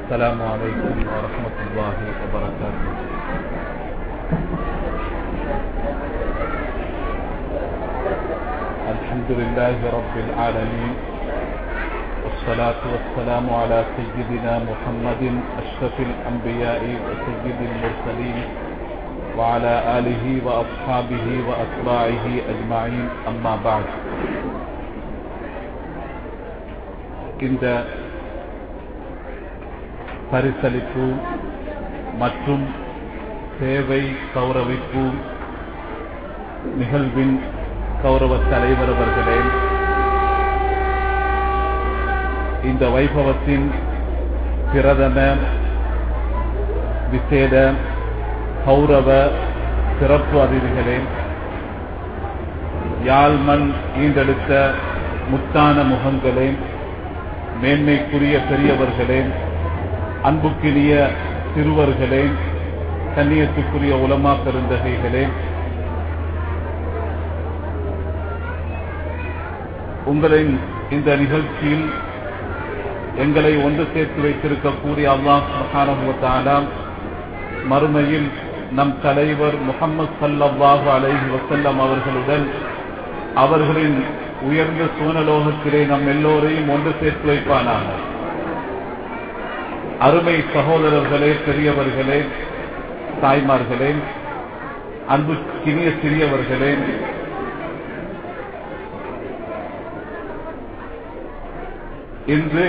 السلام عليكم ورحمة الله وبركاته الحمد لله رب العالمين والصلاة والسلام على سيدنا محمد أشرف الأنبياء وسيد المرسلين وعلى آله وأصحابه وأتباعه أجمعين أما بعد இந்த பரிசளிப்பு மற்றும் சேவை கௌரவிப்பு நிகழ்வின் கௌரவ தலைவர் அவர்களே இந்த வைபவத்தின் பிரதம விசேட கௌரவ சிறப்பு அதிதிகளே யாழ்மண் ஈண்டெடுத்த முத்தான முகங்களே மேன்மைக்குரிய பெரியவர்களே அன்புக்கினிய சிறுவர்களே கண்ணியத்துக்குரிய உலமா பெருந்தகைகளே உங்களின் இந்த நிகழ்ச்சியில் எங்களை ஒன்று சேர்த்து வைத்திருக்கக்கூடிய அல்லாஹ் மகானமுத்தாலா மறுமையில் நம் தலைவர் முகமது சல்லாஹு அலைஹி வசல்லம் அவர்களுடன் அவர்களின் உயர்ந்த சூனலோகத்திலே நம் எல்லோரையும் ஒன்று சேர்த்து வைப்பானாக அருமை சகோதரர்களே பெரியவர்களே தாய்மார்களே அன்பு கிணிய சிறியவர்களே இன்று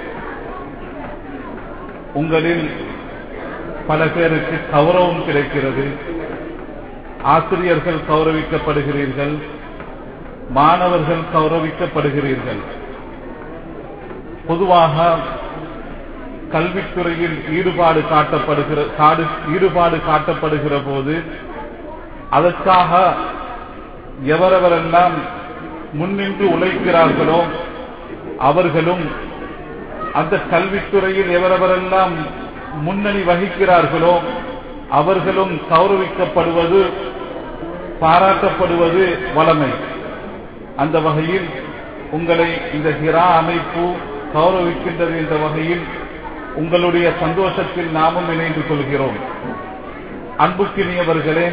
உங்களில் பல பேருக்கு கௌரவம் கிடைக்கிறது ஆசிரியர்கள் கௌரவிக்கப்படுகிறீர்கள் மாணவர்கள் கௌரவிக்கப்படுகிறீர்கள் பொதுவாக கல்வித்துறையில் ஈடுபாடு காட்டப்படுகிற ஈடுபாடு காட்டப்படுகிற போது அதற்காக எவரவரெல்லாம் முன்னின்று உழைக்கிறார்களோ அவர்களும் அந்த கல்வித்துறையில் எவரவரெல்லாம் முன்னணி வகிக்கிறார்களோ அவர்களும் கௌரவிக்கப்படுவது பாராட்டப்படுவது வளமை அந்த வகையில் உங்களை இந்த ஹிரா அமைப்பு கௌரவிக்கின்றது என்ற வகையில் உங்களுடைய சந்தோஷத்தில் நாமும் இணைந்து கொள்கிறோம் அன்புக்கினியவர்களே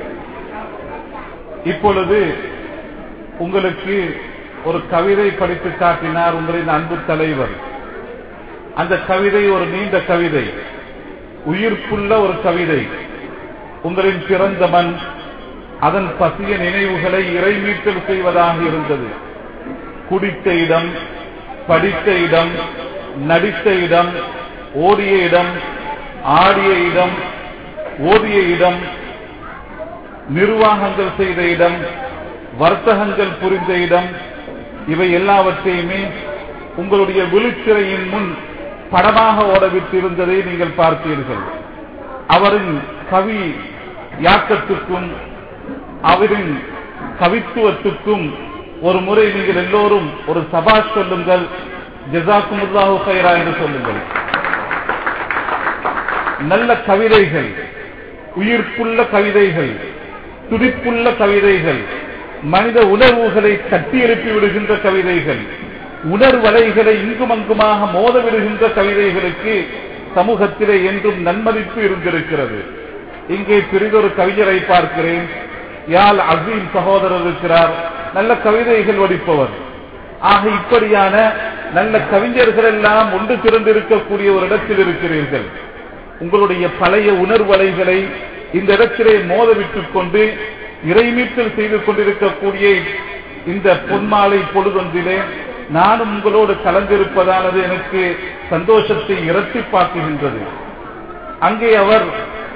இப்பொழுது உங்களுக்கு ஒரு கவிதை படித்து காட்டினார் உங்களின் அன்பு தலைவர் அந்த கவிதை ஒரு நீண்ட கவிதை உயிர்ப்புள்ள ஒரு கவிதை உங்களின் பிறந்த மண் அதன் பசிய நினைவுகளை இறைமீட்டல் செய்வதாக இருந்தது குடித்த இடம் படித்த இடம் நடித்த இடம் ஓடிய இடம் ஆடிய இடம் ஓடிய இடம் நிர்வாகங்கள் செய்த இடம் வர்த்தகங்கள் புரிந்த இடம் இவை எல்லாவற்றையுமே உங்களுடைய விழித்திரையின் முன் படமாக ஓடவிட்டிருந்ததை நீங்கள் பார்த்தீர்கள் அவரின் கவி யாக்கத்துக்கும் அவரின் கவித்துவத்துக்கும் ஒரு முறை நீங்கள் எல்லோரும் ஒரு சபாஷ் சொல்லுங்கள் ஜசாக்குமுல்லாஹு ஹைரா என்று சொல்லுங்கள் நல்ல கவிதைகள் உயிர்ப்புள்ள கவிதைகள் துடிப்புள்ள கவிதைகள் மனித உணர்வுகளை கட்டி எழுப்பி விடுகின்ற கவிதைகள் உணர்வலைகளை இங்கும் அங்குமாக மோத விடுகின்ற கவிதைகளுக்கு சமூகத்திலே என்றும் நன்மதிப்பு இருந்திருக்கிறது இங்கே பிரிதொரு கவிஞரை பார்க்கிறேன் யாழ் அசீம் சகோதரர் இருக்கிறார் நல்ல கவிதைகள் வடிப்பவர் ஆக இப்படியான நல்ல கவிஞர்கள் எல்லாம் ஒன்று திரண்டிருக்கக்கூடிய ஒரு இடத்தில் இருக்கிறீர்கள் உங்களுடைய பழைய உணர்வலைகளை இந்த இடத்திலே மோதவிட்டுக் கொண்டு இறைமீட்டல் செய்து கொண்டிருக்கக்கூடிய இந்த பொன்மாலை பொழுதொன்றிலே நானும் உங்களோடு கலந்திருப்பதானது எனக்கு சந்தோஷத்தை இரட்டிப்பாக்குகின்றது அங்கே அவர்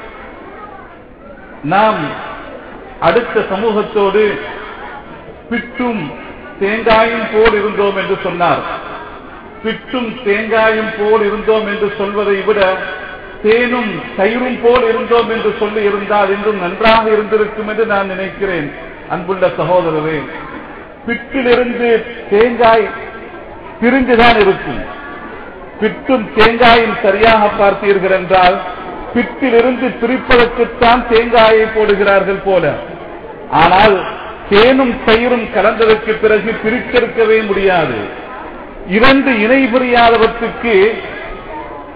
நாம் அடுத்த சமூகத்தோடு பிட்டும் தேங்காயும் போல் இருந்தோம் என்று சொன்னார் பிட்டும் தேங்காயும் போல் இருந்தோம் என்று சொல்வதை விட தேனும் தயிரும் போல் இருந்தோம் என்று சொல்லி இருந்தால் இன்னும் நன்றாக இருந்திருக்கும் என்று நான் நினைக்கிறேன் அன்புள்ள சகோதரரே பிட்டிலிருந்து தேங்காய் பிரிந்துதான் இருக்கும் பிட்டும் தேங்காயும் சரியாக பார்த்தீர்கள் என்றால் பிட்டிலிருந்து பிரிப்பதற்குத்தான் தேங்காயை போடுகிறார்கள் போல ஆனால் தேனும் தயிரும் கலந்ததற்கு பிறகு பிரித்தெடுக்கவே முடியாது இரண்டு இணை புரியாதவற்றுக்கு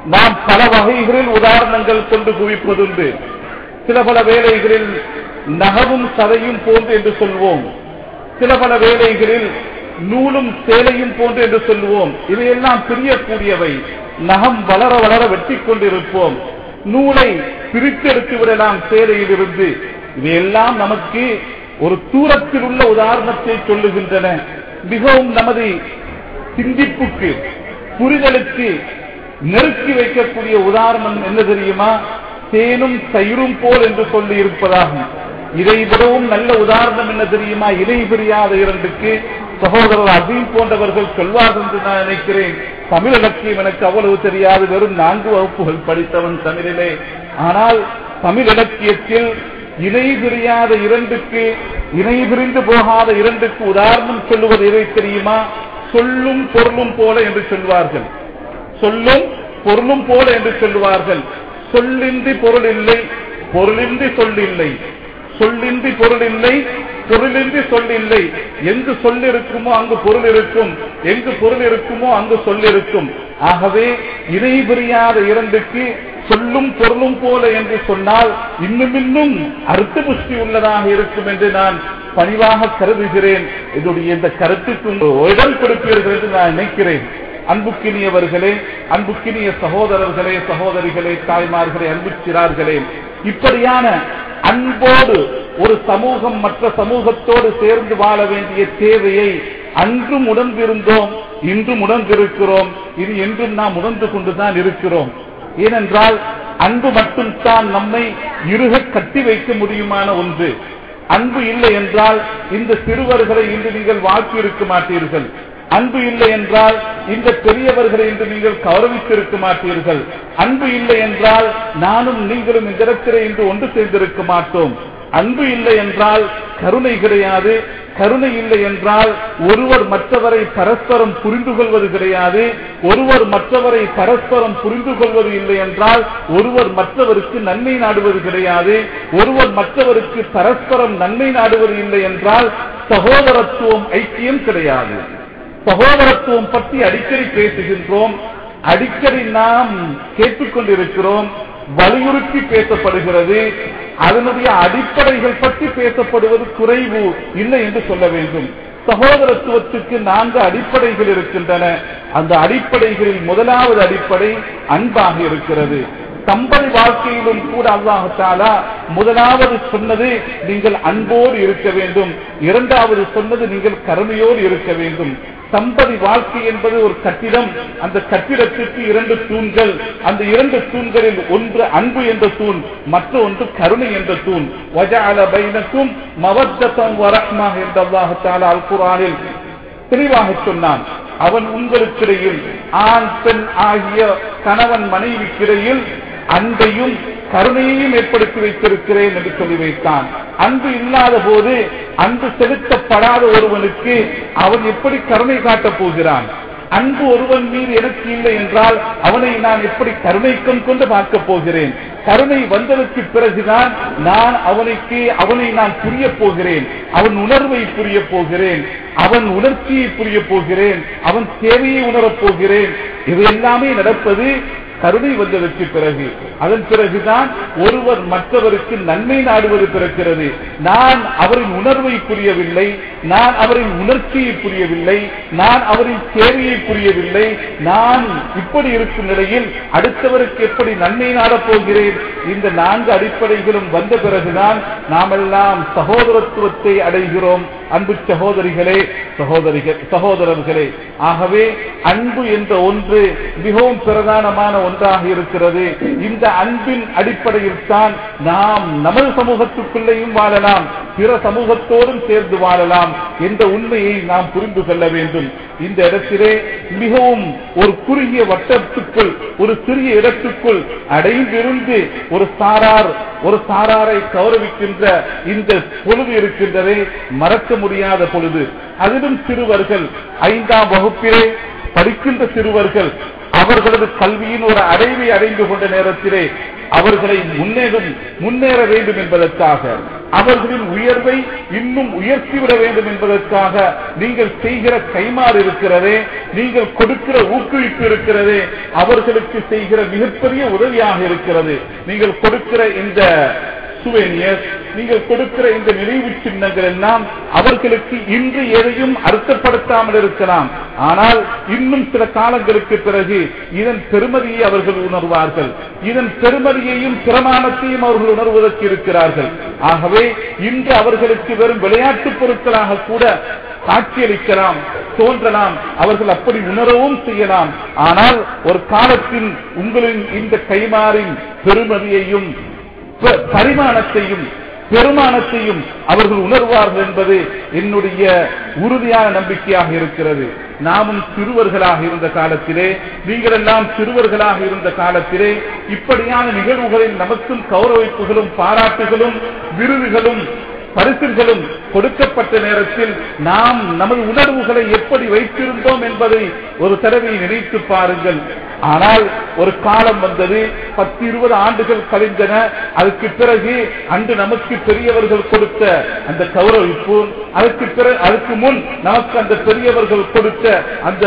நாம் பல வகைகளில் உதாரணங்கள் கொண்டு குவிப்பதுண்டு சில பல வேளைகளில் நகவும் சதையும் போன்று என்று சொல்வோம் சில பல வேளைகளில் நூலும் சேலையும் போன்று என்று சொல்லுவோம் இவையெல்லாம் பிரியக்கூடியவை நகம் வளர வளர வெட்டி கொண்டிருப்போம் நூலை பிரித்தெடுத்து விடலாம் சேலையில் இருந்து இவையெல்லாம் நமக்கு ஒரு தூரத்தில் உள்ள உதாரணத்தை சொல்லுகின்றன மிகவும் நமது சிந்திப்புக்கு புரிதலுக்கு நெருக்கி வைக்கக்கூடிய உதாரணம் என்ன தெரியுமா தேனும் தயிரும் போல் என்று சொல்லி இருப்பதாகும் இதை விடவும் நல்ல உதாரணம் என்ன தெரியுமா இணை பிரியாத இரண்டுக்கு சகோதரர் அசீம் போன்றவர்கள் சொல்வார்கள் என்று நான் நினைக்கிறேன் தமிழ் இலக்கியம் எனக்கு அவ்வளவு தெரியாது வெறும் நான்கு வகுப்புகள் படித்தவன் தமிழிலே ஆனால் தமிழ் இலக்கியத்தில் இணை பிரியாத இரண்டுக்கு இணை பிரிந்து போகாத இரண்டுக்கு உதாரணம் சொல்லுவது எதை தெரியுமா சொல்லும் பொருளும் போல என்று சொல்வார்கள் சொல்லும் பொருளும் போல என்று சொல்லுவார்கள் சொல்லின்றி பொருள் இல்லை பொருளின்றி சொல் இல்லை சொல்லின்றி பொருள் இல்லை பொருளின்றி சொல் இல்லை எங்கு சொல் இருக்குமோ அங்கு பொருள் இருக்கும் எங்கு பொருள் இருக்குமோ அங்கு சொல் இருக்கும் ஆகவே இணை புரியாத இரண்டுக்கு சொல்லும் பொருளும் போல என்று சொன்னால் இன்னும் இன்னும் அர்த்த புஷ்டி உள்ளதாக இருக்கும் என்று நான் பணிவாக கருதுகிறேன் இதனுடைய இந்த கருத்துக்கு இடம் கொடுப்பீர்கள் என்று நான் நினைக்கிறேன் அன்புக்கினியவர்களே அன்புக்கினிய சகோதரர்களே சகோதரிகளே தாய்மார்களே அன்புச்சிறார்களே இப்படியான அன்போடு ஒரு சமூகம் மற்ற சமூகத்தோடு சேர்ந்து வாழ வேண்டிய தேவையை அன்றும் உணர்ந்திருந்தோம் இன்றும் உணர்ந்திருக்கிறோம் இது என்றும் நாம் உணர்ந்து கொண்டுதான் இருக்கிறோம் ஏனென்றால் அன்பு மட்டும்தான் நம்மை இருக கட்டி வைக்க முடியுமான ஒன்று அன்பு இல்லை என்றால் இந்த சிறுவர்களை இன்று நீங்கள் வாழ்த்தி இருக்க மாட்டீர்கள் அன்பு இல்லை என்றால் இந்த பெரியவர்களை இன்று நீங்கள் கௌரவித்திருக்க மாட்டீர்கள் அன்பு இல்லை என்றால் நானும் நீங்களும் இந்த இடத்திலே இன்று ஒன்று சேர்ந்திருக்க மாட்டோம் அன்பு இல்லை என்றால் கருணை கிடையாது கருணை இல்லை என்றால் ஒருவர் மற்றவரை பரஸ்பரம் புரிந்து கொள்வது கிடையாது ஒருவர் மற்றவரை பரஸ்பரம் புரிந்து கொள்வது இல்லை என்றால் ஒருவர் மற்றவருக்கு நன்மை நாடுவது கிடையாது ஒருவர் மற்றவருக்கு பரஸ்பரம் நன்மை நாடுவது இல்லை என்றால் சகோதரத்துவம் ஐக்கியம் கிடையாது சகோதரத்துவம் பற்றி அடிக்கடி பேசுகின்றோம் அடிக்கடி நாம் கேட்டுக்கொண்டிருக்கிறோம் வலியுறுத்தி பேசப்படுகிறது அதனுடைய அடிப்படைகள் பற்றி பேசப்படுவது குறைவு இல்லை என்று சொல்ல வேண்டும் சகோதரத்துவத்துக்கு நான்கு அடிப்படைகள் இருக்கின்றன அந்த அடிப்படைகளில் முதலாவது அடிப்படை அன்பாக இருக்கிறது தம்பதி வாழ்க்கையிலும் கூட அல்லாஹாலா முதலாவது சொன்னது நீங்கள் அன்போடு இருக்க வேண்டும் இரண்டாவது சொன்னது நீங்கள் கருணையோடு இருக்க வேண்டும் தம்பதி வாழ்க்கை என்பது ஒரு கட்டிடம் அந்த கட்டிடத்திற்கு இரண்டு தூண்கள் அந்த இரண்டு தூண்களில் ஒன்று அன்பு என்ற தூண் மற்ற ஒன்று கருணை என்ற தூண் வஜால பைனக்கும் மவத்தம் வரஹ்மாக என்ற அல்லாஹாலா அல் குரானில் தெளிவாக சொன்னான் அவன் உங்களுக்கிடையில் ஆண் பெண் ஆகிய கணவன் மனைவிக்கிடையில் அன்பையும் கருணையையும் ஏற்படுத்தி வைத்திருக்கிறேன் என்று சொல்லி வைத்தான் அன்பு இல்லாத போது அன்பு செலுத்தப்படாத ஒருவனுக்கு அவன் எப்படி கருணை காட்டப் போகிறான் அன்பு ஒருவன் மீது எனக்கு இல்லை என்றால் அவனை நான் எப்படி கருணைக்கம் கொண்டு பார்க்க போகிறேன் கருணை வந்ததற்கு பிறகுதான் நான் அவனுக்கு அவனை நான் புரிய போகிறேன் அவன் உணர்வை புரிய போகிறேன் அவன் உணர்ச்சியை புரிய போகிறேன் அவன் தேவையை உணரப் போகிறேன் இது எல்லாமே நடப்பது கருணை வந்ததற்கு பிறகு அதன் பிறகுதான் ஒருவர் மற்றவருக்கு நன்மை நாடுவது பிறக்கிறது நான் அவரின் உணர்வை புரியவில்லை நான் அவரின் உணர்ச்சியை புரியவில்லை நான் அவரின் தேவையை புரியவில்லை நான் இப்படி இருக்கும் நிலையில் அடுத்தவருக்கு எப்படி நன்மை நாடப் போகிறேன் இந்த நான்கு அடிப்படைகளும் வந்த பிறகுதான் நாமெல்லாம் சகோதரத்துவத்தை அடைகிறோம் அன்பு சகோதரிகளே சகோதரிகள் சகோதரர்களே ஆகவே அன்பு என்ற ஒன்று மிகவும் பிரதானமான ஒன்றாக இருக்கிறது இந்த அன்பின் அடிப்படையில் தான் நாம் நமது சமூகத்துக்குள்ளேயும் வாழலாம் பிற சமூகத்தோடும் சேர்ந்து வாழலாம் என்ற உண்மையை நாம் புரிந்து கொள்ள வேண்டும் இந்த இடத்திலே மிகவும் ஒரு குறுகிய வட்டத்துக்குள் ஒரு சிறிய இடத்துக்குள் அடைந்திருந்து ஒரு சாரார் ஒரு சாராரை கௌரவிக்கின்ற இந்த பொழுது இருக்கின்றதே மறக்க முடியாத பொழுது அதிலும் சிறுவர்கள் ஐந்தாம் வகுப்பிலே படிக்கின்ற சிறுவர்கள் அவர்களது கல்வியின் ஒரு அடைவை அடைந்து கொண்ட நேரத்திலே அவர்களை முன்னேறும் முன்னேற வேண்டும் என்பதற்காக அவர்களின் உயர்வை இன்னும் உயர்த்திவிட வேண்டும் என்பதற்காக நீங்கள் செய்கிற கைமாறு இருக்கிறதே நீங்கள் கொடுக்கிற ஊக்குவிப்பு இருக்கிறதே அவர்களுக்கு செய்கிற மிகப்பெரிய உதவியாக இருக்கிறது நீங்கள் கொடுக்கிற இந்த சுவேனியர் நீங்கள் கொடுக்கிற இந்த நினைவு சின்னங்கள் எல்லாம் அவர்களுக்கு இன்று எதையும் அர்த்தப்படுத்தாமல் இருக்கலாம் ஆனால் இன்னும் சில காலங்களுக்கு பிறகு இதன் பெருமதியை அவர்கள் உணர்வார்கள் இதன் பெருமதியையும் பிரமாணத்தையும் அவர்கள் உணர்வதற்கு இருக்கிறார்கள் ஆகவே இன்று அவர்களுக்கு வெறும் விளையாட்டு பொருட்களாக கூட காட்சியளிக்கலாம் தோன்றலாம் அவர்கள் அப்படி உணரவும் செய்யலாம் ஆனால் ஒரு காலத்தில் உங்களின் இந்த கைமாறின் பெருமதியையும் ப- பரிமாணத்தையும் பெருமானத்தையும் அவர்கள் உணர்வார்கள் என்பது என்னுடைய உறுதியான நம்பிக்கையாக இருக்கிறது நாமும் சிறுவர்களாக இருந்த காலத்திலே நீங்கள் எல்லாம் சிறுவர்களாக இருந்த காலத்திலே இப்படியான நிகழ்வுகளில் நமக்கும் கௌரவிப்புகளும் பாராட்டுகளும் விருதுகளும் பரிசுகளும் கொடுக்கப்பட்ட நேரத்தில் நாம் நமது உணர்வுகளை எப்படி வைத்திருந்தோம் என்பதை ஒரு தடவை நினைத்து பாருங்கள் ஆனால் ஒரு காலம் வந்தது பத்து இருபது ஆண்டுகள் கழிந்தன அதுக்கு பிறகு அன்று நமக்கு பெரியவர்கள் கொடுத்த அந்த கௌரவிப்பு அதுக்கு பிறகு அதுக்கு முன் நமக்கு அந்த பெரியவர்கள் கொடுத்த அந்த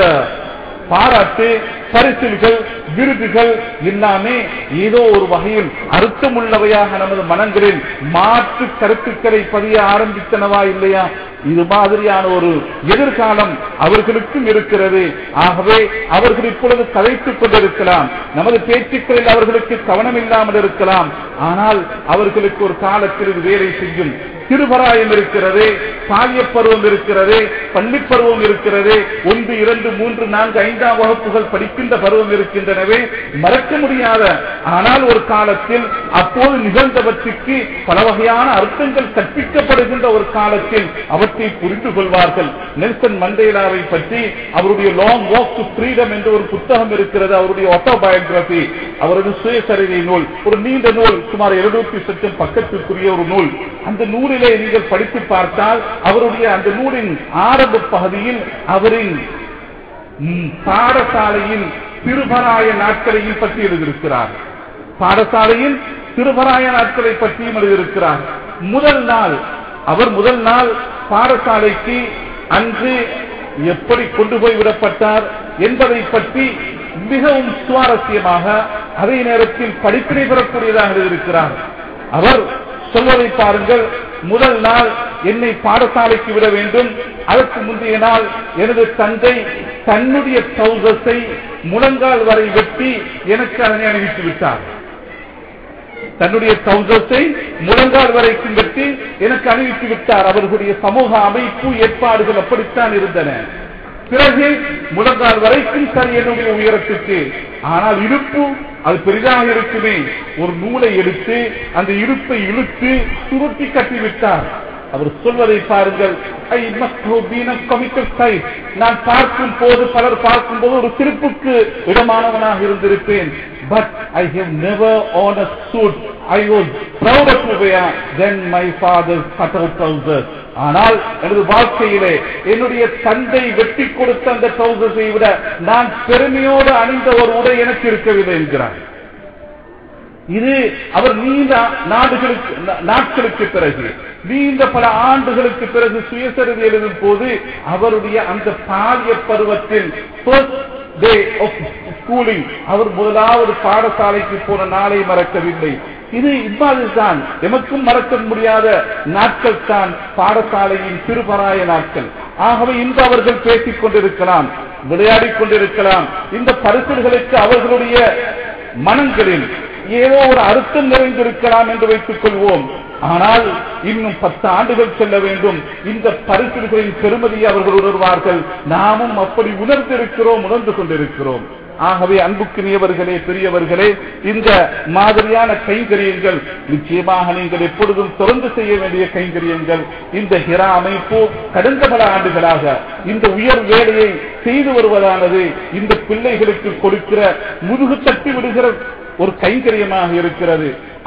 பாராட்டு பரிசில்கள் விருதுகள் எல்லாமே ஏதோ ஒரு வகையில் அர்த்தமுள்ளவையாக நமது மனங்களில் மாற்று கருத்துக்களை பதிய ஆரம்பித்தனவா இல்லையா இது மாதிரியான ஒரு எதிர்காலம் அவர்களுக்கும் இருக்கிறது ஆகவே அவர்கள் இப்பொழுது கதைத்துக் கொண்டிருக்கலாம் நமது பேச்சுக்களில் அவர்களுக்கு கவனம் இல்லாமல் இருக்கலாம் ஆனால் அவர்களுக்கு ஒரு காலத்தில் இது வேலை செய்யும் திருவராயம் இருக்கிறது பாலிய பருவம் இருக்கிறது பள்ளி பருவம் இருக்கிறது ஒன்று இரண்டு மூன்று நான்கு ஐந்தாம் வகுப்புகள் படிக்கின்ற பருவம் இருக்கின்றனவே மறக்க முடியாத ஆனால் ஒரு காலத்தில் அப்போது நிகழ்ந்தவற்றுக்கு பல வகையான அர்த்தங்கள் கற்பிக்கப்படுகின்ற ஒரு காலத்தில் அவற்றை புரிந்து கொள்வார்கள் நெல்சன் மண்டேலாவை பற்றி அவருடைய லாங் வாக் டு ஃப்ரீடம் என்ற ஒரு புத்தகம் இருக்கிறது அவருடைய ஆட்டோபயோகிராபி அவரது சுயசரிதை நூல் ஒரு நீண்ட நூல் சுமார் எழுநூத்தி சட்டம் பக்கத்திற்குரிய ஒரு நூல் அந்த நூலிலே நீங்கள் படித்து பார்த்தால் அவருடைய அந்த நூலின் ஆரம்ப பகுதியில் அவரின் ம், பாடசாலையின் திருபராய நாட்களையும் பற்றி எழுதியிருக்கிறார் பாடசாலையின் திருபராய நாட்களை பற்றியும் எழுதியிருக்கிறார் முதல் நாள் அவர் முதல் நாள் பாடசாலைக்கு அன்று எப்படி கொண்டு போய் விடப்பட்டார் என்பதை பற்றி மிகவும் சுவாரஸ்யமாக அதே நேரத்தில் படிப்பினை பெறக்கூடியதாக எழுதியிருக்கிறார் அவர் சொல்வதை பாருங்கள் முதல் நாள் என்னை பாடசாலைக்கு விட வேண்டும் அதற்கு முந்தைய நாள் எனது தந்தை தன்னுடைய சௌகத்தை முழங்கால் வரை வெட்டி எனக்கு அதனை அணிவித்து விட்டார் தன்னுடைய சௌகத்தை முழங்கால் வரைக்கும் வெட்டி எனக்கு அணிவித்து விட்டார் அவர்களுடைய சமூக அமைப்பு ஏற்பாடுகள் அப்படித்தான் இருந்தன பிறகு முழங்கால் வரைக்கும் சரி என்னுடைய உயரத்துக்கு ஆனால் இருப்பு அது பெரிதாக இருக்குமே ஒரு நூலை எடுத்து அந்த இருப்பை இழுத்து சுருட்டி கட்டிவிட்டார் அவர் சொல்வதை பாருங்கள் I must have been a comical sight. நான் பார்க்கும் போது பலர் பார்க்கும் போது ஒரு சிரிப்புக்கு இடமானவனாக இருந்திருப்பேன் but I have never own a suit I was proud of Ubaya than my father's cutout trousers. ஆனால் எனது வாழ்க்கையிலே என்னுடைய தந்தை வெட்டி கொடுத்த அந்த ட்ரௌசர்ஸை விட நான் பெருமையோடு அணிந்த ஒரு உடை எனக்கு இருக்கவில்லை என்கிறார் இது அவர் நீண்ட நாடுகளுக்கு நா- நாட்களுக்கு பிறகு நீண்ட பல ஆண்டுகளுக்கு பிறகு சுயசரிதை எழுதும் போது அவருடைய அந்த பாலிய பருவத்தில் first day of schooling அவர் முதலாவது பாடசாலைக்கு போன நாளை மறக்கவில்லை இது இவ்வாறுதான் எமக்கும் மறக்க முடியாத நாட்கள் தான் பாடசாலையின் திருபராய நாட்கள் ஆகவே இன்று அவர்கள் பேசிக் கொண்டிருக்கலாம் விளையாடிக் கொண்டிருக்கலாம் இந்த பரிசுகளுக்கு அவர்களுடைய மனங்களில் ஏதோ ஒரு அர்த்தம் நிறைந்திருக்கலாம் என்று வைத்துக் கொள்வோம் ஆனால் இன்னும் பத்து ஆண்டுகள் செல்ல வேண்டும் இந்த பரிசுகளின் பெருமதியை அவர்கள் உணர்வார்கள் நாமும் அப்படி உணர்ந்திருக்கிறோம் உணர்ந்து கொண்டிருக்கிறோம் ஆகவே அன்புக்குரியவர்களே பெரியவர்களே இந்த மாதிரியான கைங்கரியங்கள் நிச்சயமாக நீங்கள் எப்பொழுதும் தொடர்ந்து செய்ய வேண்டிய கைங்கரியங்கள் இந்த ஹிரா அமைப்பு கடந்த பல ஆண்டுகளாக இந்த உயர் வேலையை செய்து வருவதானது இந்த பிள்ளைகளுக்கு கொடுக்கிற முதுகு தட்டி விடுகிற ஒரு கைங்கரியமாக இருக்கிறது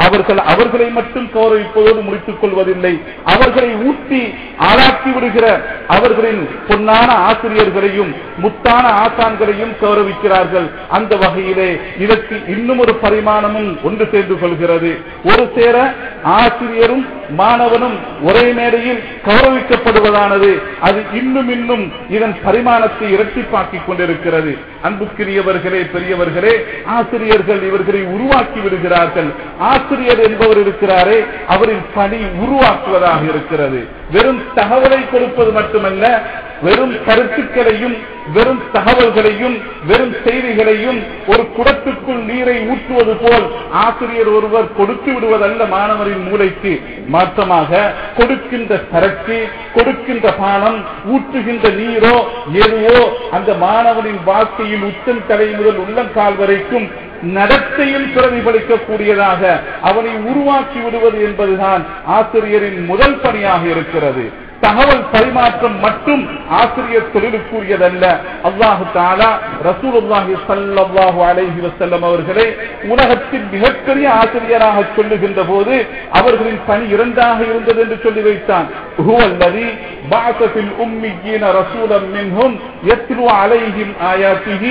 அவர்கள் அவர்களை மட்டும் கௌரவிப்பதோடு முடித்துக் கொள்வதில்லை அவர்களை ஊட்டி ஆளாக்கி விடுகிற அவர்களின் பொன்னான ஆசிரியர்களையும் முத்தான ஆசான்களையும் கௌரவிக்கிறார்கள் அந்த வகையிலே இதற்கு இன்னும் ஒரு பரிமாணமும் ஒன்று சேர்ந்து கொள்கிறது ஒரு சேர ஆசிரியரும் மாணவனும் ஒரே மேடையில் கௌரவிக்கப்படுவதானது அது இன்னும் இன்னும் இதன் பரிமாணத்தை இரட்டிப்பாக்கிக் கொண்டிருக்கிறது அன்புக்குரியவர்களே பெரியவர்களே ஆசிரியர்கள் இவர்களை உருவாக்கி விடுகிறார்கள் ஆசிரியர் என்பவர் இருக்கிறாரே அவரின் பணி உருவாக்குவதாக இருக்கிறது வெறும் தகவலை கொடுப்பது மட்டுமல்ல வெறும் கருத்துக்களையும் வெறும் தகவல்களையும் வெறும் செய்திகளையும் ஒரு குடத்துக்குள் நீரை ஊற்றுவது போல் ஆசிரியர் ஒருவர் கொடுத்து விடுவதல்ல மாணவரின் மூளைக்கு மாற்றமாக கொடுக்கின்ற சரக்கு கொடுக்கின்ற பானம் ஊற்றுகின்ற நீரோ எதுவோ அந்த மாணவனின் வாழ்க்கையில் உச்சம் தலை முதல் உள்ளங்கால் வரைக்கும் நடத்தையில் பிரதிபலிக்கக்கூடியதாக அவனை உருவாக்கி விடுவது என்பதுதான் ஆசிரியரின் முதல் பணியாக இருக்கிறது தகவல் பரிமாற்றம் மட்டும் ஆசிரியர் தொழிலுக்குரியதல்ல அல்லாஹு தாலா ரசூலுல்லாஹி ஸல்லல்லாஹு அலைஹி வஸல்லம் அவர்களை உலகத்தின் மிகப்பெரிய ஆசிரியராக சொல்லுகின்ற போது அவர்களின் பணி இரண்டாக இருந்தது என்று சொல்லி வைத்தான் ஹுவல்லதி بعث في الأميين رسولا منهم يتلو عليهم آياته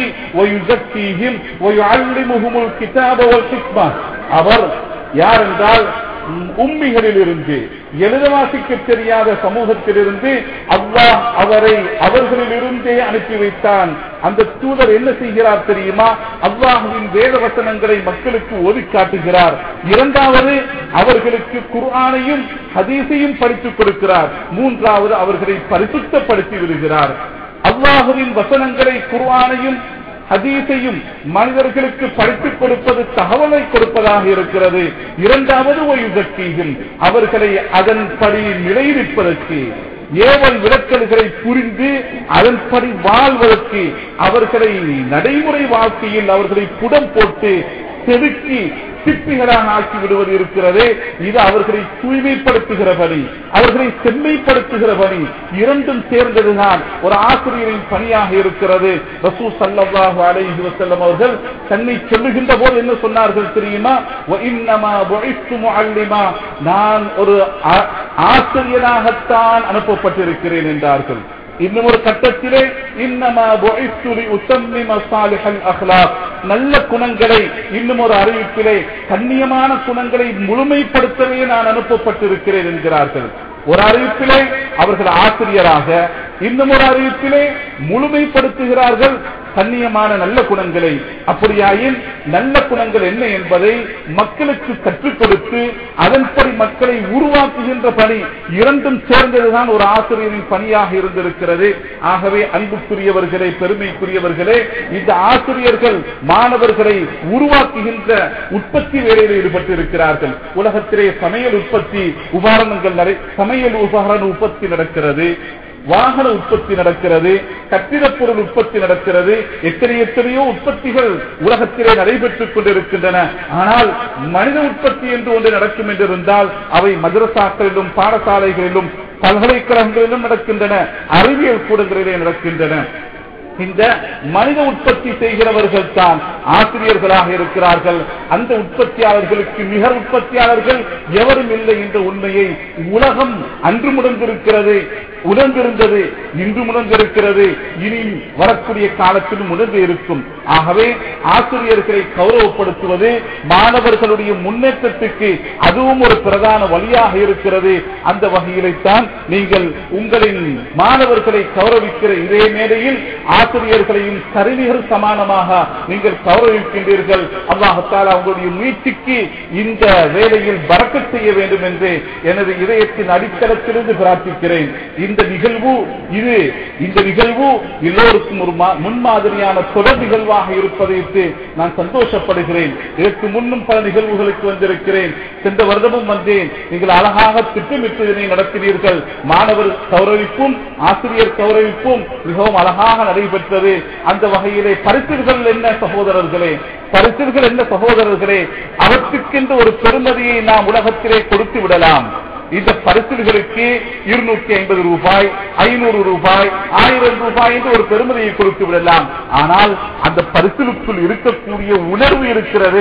ويزكيهم ويعلمهم الكتاب والحكمة அவர் யார் என்றால் உம்மிகளில் இருந்து எழுத வாசிக்க தெரியாத சமூகத்திலிருந்து அல்லாஹ் அவரை அவர்களில் இருந்தே அனுப்பி வைத்தான் அந்த தூதர் என்ன செய்கிறார் தெரியுமா அல்லாஹுவின் வேத வசனங்களை மக்களுக்கு ஓதி காட்டுகிறார் இரண்டாவது அவர்களுக்கு குர்ஆனையும் ஹதீஸையும் படித்துக் கொடுக்கிறார் மூன்றாவது அவர்களை பரிசுத்தப்படுத்தி விடுகிறார் அல்லாஹுவின் வசனங்களை குர்ஆனையும் ஹதீஸையும் மனிதர்களுக்கு படித்துக் கொடுப்பது தகவலை கொடுப்பதாக இருக்கிறது இரண்டாவது ஒய்சக்தியும் அவர்களை அதன்படி நிலைநிற்பதற்கு ஏவல் விளக்கல்களை புரிந்து அதன்படி வாழ்வதற்கு அவர்களை நடைமுறை வாழ்க்கையில் அவர்களை புடம் போட்டு செதுக்கி சிப்பிகளாக ஆக்கி விடுவது இருக்கிறது இது அவர்களை தூய்மைப்படுத்துகிற பணி அவர்களை செம்மைப்படுத்துகிற பணி இரண்டும் சேர்ந்ததுதான் ஒரு ஆசிரியரின் பணியாக இருக்கிறது ரசூ சல்லாஹு அலைஹி வஸல்லம் அவர்கள் தன்னை சொல்லுகின்ற போது என்ன சொன்னார்கள் தெரியுமா "வஇன்னமா புஇஸ்து முஅல்லிமா." நான் ஒரு ஆ- ஆசிரியராகத்தான் அனுப்பப்பட்டிருக்கிறேன் என்றார்கள் இன்னும் ஒரு கட்டத்திலே இன்னமா புஇஸ்து லிஉத்தம்மிம ஸாலிஹல் அக்லாக் நல்ல குணங்களை இன்னும் ஒரு அறிவிப்பிலே கண்ணியமான குணங்களை முழுமைப்படுத்தவே நான் அனுப்பப்பட்டிருக்கிறேன் என்கிறார்கள் ஒரு அறிவிப்பிலே அவர்கள் ஆசிரியராக இன்னும் ஒரு அறிவிப்பிலே முழுமைப்படுத்துகிறார்கள் கண்ணியமான நல்ல குணங்களை அப்படியாயின் நல்ல குணங்கள் என்ன என்பதை மக்களுக்கு கற்றுக் கொடுத்து அதன்படி மக்களை உருவாக்குகின்ற பணி இரண்டும் சேர்ந்ததுதான் ஒரு ஆசிரியரின் பணியாக இருந்திருக்கிறது ஆகவே அன்புக்குரியவர்களே பெருமைக்குரியவர்களே இந்த ஆசிரியர்கள் மாணவர்களை உருவாக்குகின்ற உற்பத்தி வேலையில் ஈடுபட்டு இருக்கிறார்கள் உலகத்திலே சமையல் உற்பத்தி உபகரணங்கள் நடை சமையல் உபகரண உற்பத்தி நடக்கிறது வாகன உற்பத்தி நடக்கிறது கட்டிடப் பொருள் உற்பத்தி நடக்கிறது எத்தனை எத்தனையோ உற்பத்திகள் உலகத்திலே நடைபெற்றுக் கொண்டிருக்கின்றன ஆனால் மனித உற்பத்தி என்று ஒன்று நடக்கும் என்றிருந்தால் அவை மதரசாக்களிலும் பாடசாலைகளிலும் பல்கலைக்கழகங்களிலும் நடக்கின்றன அறிவியல் கூடங்களிலே நடக்கின்றன இந்த மனித உற்பத்தி செய்கிறவர்கள் தான் ஆசிரியர்களாக இருக்கிறார்கள் அந்த உற்பத்தியாளர்களுக்கு நிகர் உற்பத்தியாளர்கள் எவரும் இல்லை என்ற உண்மையை உலகம் அன்று முடங்கிருக்கிறது உணர்ந்திருந்தது இன்று முடங்கிருக்கிறது இனி வரக்கூடிய காலத்திலும் உணர்ந்து இருக்கும் ஆகவே ஆசிரியர்களை கௌரவப்படுத்துவது மாணவர்களுடைய முன்னேற்றத்துக்கு அதுவும் ஒரு பிரதான வழியாக இருக்கிறது அந்த வகையிலைத்தான் நீங்கள் உங்களின் மாணவர்களை கௌரவிக்கிற இதே மேடையில் ஆசிரியர்களையும் சரிநிகர் சமானமாக நீங்கள் கௌரவிக்கின்றீர்கள் அல்லாஹத்தால் அவங்களுடைய முயற்சிக்கு இந்த வேலையில் பறக்க செய்ய வேண்டும் என்று எனது இதயத்தின் அடித்தளத்திலிருந்து பிரார்த்திக்கிறேன் இந்த நிகழ்வு இது இந்த நிகழ்வு எல்லோருக்கும் ஒரு மா- முன்மாதிரியான தொடர் நிகழ்வாக இருப்பதைத்து நான் சந்தோஷப்படுகிறேன் இதற்கு முன்னும் பல நிகழ்வுகளுக்கு வந்திருக்கிறேன் சென்ற வருடமும் வந்தேன் நீங்கள் அழகாக திட்டமிட்டு இதனை நடத்தினீர்கள் மாணவர் கௌரவிப்பும் ஆசிரியர் கௌரவிப்பும் மிகவும் அழகாக நடைபெற்றது அந்த வகையிலே பரிசுகள் என்ன சகோதரர்களே பரிசுகள் என்ன சகோதரர்களே அவற்றுக்கென்று ஒரு பெருமதியை நாம் உலகத்திலே கொடுத்து விடலாம் இந்த பரிசுகளுக்கு இருநூத்தி ஐம்பது ரூபாய் ஐநூறு ரூபாய் ஆயிரம் ரூபாய் என்று ஒரு பெருமதியை கொடுத்து விடலாம் ஆனால் அந்த பரிசுக்குள் இருக்கக்கூடிய உணர்வு இருக்கிறது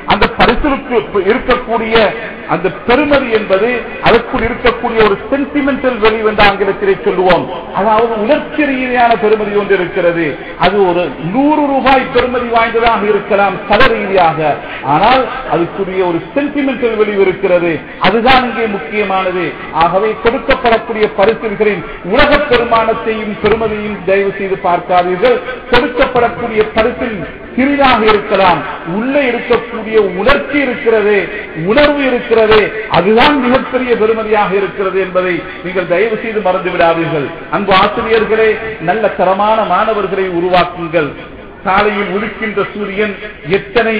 அந்த பரிசுக்கு இருக்கக்கூடிய அந்த பெருமதி என்பது அதற்குள் இருக்கக்கூடிய ஒரு சென்டிமெண்டல் வெளி என்று ஆங்கிலத்திலே சொல்லுவோம் அதாவது உணர்ச்சி ரீதியான பெருமதி ஒன்று இருக்கிறது அது ஒரு நூறு ரூபாய் பெருமதி வாய்ந்ததாக இருக்கலாம் தர ரீதியாக ஆனால் அதுக்குரிய ஒரு சென்டிமெண்டல் வெளிவு இருக்கிறது அதுதான் இங்கே முக்கியமானது ஆகவே கொடுக்கப்படக்கூடிய பரிசுகளின் உலக பெருமானத்தையும் பெருமதியும் தயவு செய்து பார்க்காதீர்கள் கொடுக்கப்படக்கூடிய பரிசில் சிறிதாக இருக்கலாம் உள்ளே இருக்கக்கூடிய உணர்ச்சி இருக்கிறது உணர்வு இருக்கிறது அதுதான் மிகப்பெரிய பெருமதியாக இருக்கிறது என்பதை நீங்கள் தயவு செய்து மறந்து விடாதீர்கள் அன்பு ஆசிரியர்களே நல்ல தரமான மாணவர்களை உருவாக்குங்கள் காலையில் உதிக்கின்ற சூரியன் எத்தனை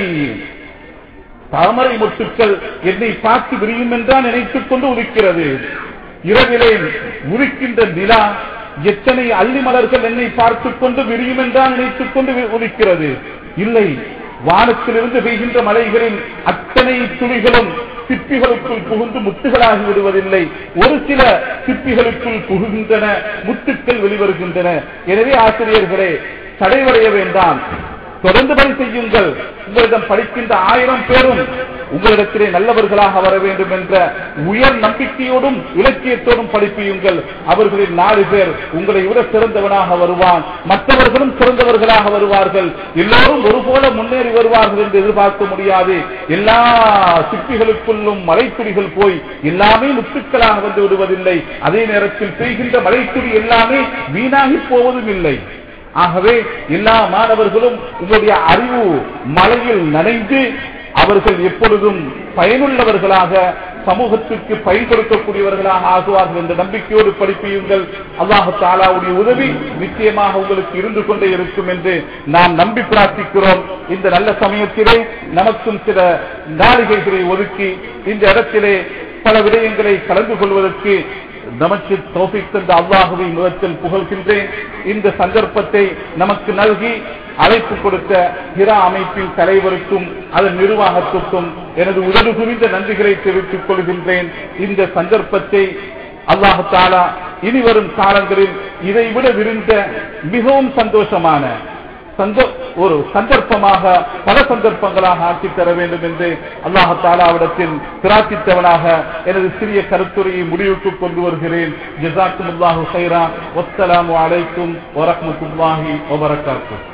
தாமரை மொட்டுக்கள் என்னை பார்த்து விரியும் என்றால் நினைத்துக் கொண்டு உதிக்கிறது இரவிலே உதிக்கின்ற நிலா எத்தனை அள்ளி மலர்கள் என்னை பார்த்துக் கொண்டு விரியும் என்றால் நினைத்துக் கொண்டு உதிக்கிறது இல்லை வானத்திலிருந்து பெய்கின்ற மலைகளின் அத்தனை துளிகளும் சிப்பிகளுக்குள் புகுந்து முத்துகளாகி விடுவதில்லை ஒரு சில சிப்பிகளுக்குள் புகுகின்றன முத்துக்கள் வெளிவருகின்றன எனவே ஆசிரியர்களே தடைவடைய வேண்டாம் தொடர்ந்து பணி செய்யுங்கள் உங்களிடம் படிக்கின்ற ஆயிரம் பேரும் உங்களிடத்திலே நல்லவர்களாக வர வேண்டும் என்ற உயர் நம்பிக்கையோடும் இலக்கியத்தோடும் படிப்பியுங்கள் அவர்களில் நாலு பேர் உங்களை விட சிறந்தவனாக வருவான் மற்றவர்களும் சிறந்தவர்களாக வருவார்கள் எல்லோரும் ஒருபோல முன்னேறி வருவார்கள் என்று எதிர்பார்க்க முடியாது எல்லா சிப்பிகளுக்குள்ளும் மலைத்துளிகள் போய் எல்லாமே முத்துக்களாக வந்து விடுவதில்லை அதே நேரத்தில் பெய்கின்ற மலைத்துளி எல்லாமே வீணாகி போவதும் இல்லை ஆகவே எல்லா மாணவர்களும் உங்களுடைய அறிவு மலையில் நனைந்து அவர்கள் எப்பொழுதும் பயனுள்ளவர்களாக சமூகத்திற்கு பயன் கொடுக்கக்கூடியவர்களாக ஆகுவார்கள் என்ற நம்பிக்கையோடு படிப்பியுங்கள் அல்லாஹு தாலாவுடைய உதவி நிச்சயமாக உங்களுக்கு இருந்து கொண்டே இருக்கும் என்று நாம் நம்பி பிரார்த்திக்கிறோம் இந்த நல்ல சமயத்திலே நமக்கும் சில நாளிகைகளை ஒதுக்கி இந்த இடத்திலே பல விடயங்களை கலந்து கொள்வதற்கு நமக்கு தோபிக் தந்த அல்லாஹுவை முகத்தில் புகழ்கின்றேன் இந்த சந்தர்ப்பத்தை நமக்கு நல்கி அழைப்பு கொடுத்த ஹிரா அமைப்பின் தலைவருக்கும் அதன் நிர்வாகத்துக்கும் எனது உடல் குவிந்த நன்றிகளை தெரிவித்துக் கொள்கின்றேன் இந்த சந்தர்ப்பத்தை அல்லாஹு தாலா இனி வரும் காலங்களில் இதைவிட விருந்த மிகவும் சந்தோஷமான ஒரு சந்தர்ப்பமாக பல சந்தர்ப்பங்களாக ஆக்கி தர வேண்டும் என்று அல்லாஹு தாலாவிடத்தில் பிரார்த்தித்தவனாக எனது சிறிய கருத்துரையை முடிவுக்கு கொண்டு வருகிறேன் ஜிசாக்கும் அல்லாஹு சைரா வஸ்ஸலாமு அலைக்கும் வரஹ்மத்துல்லாஹி வபரகாத்துஹு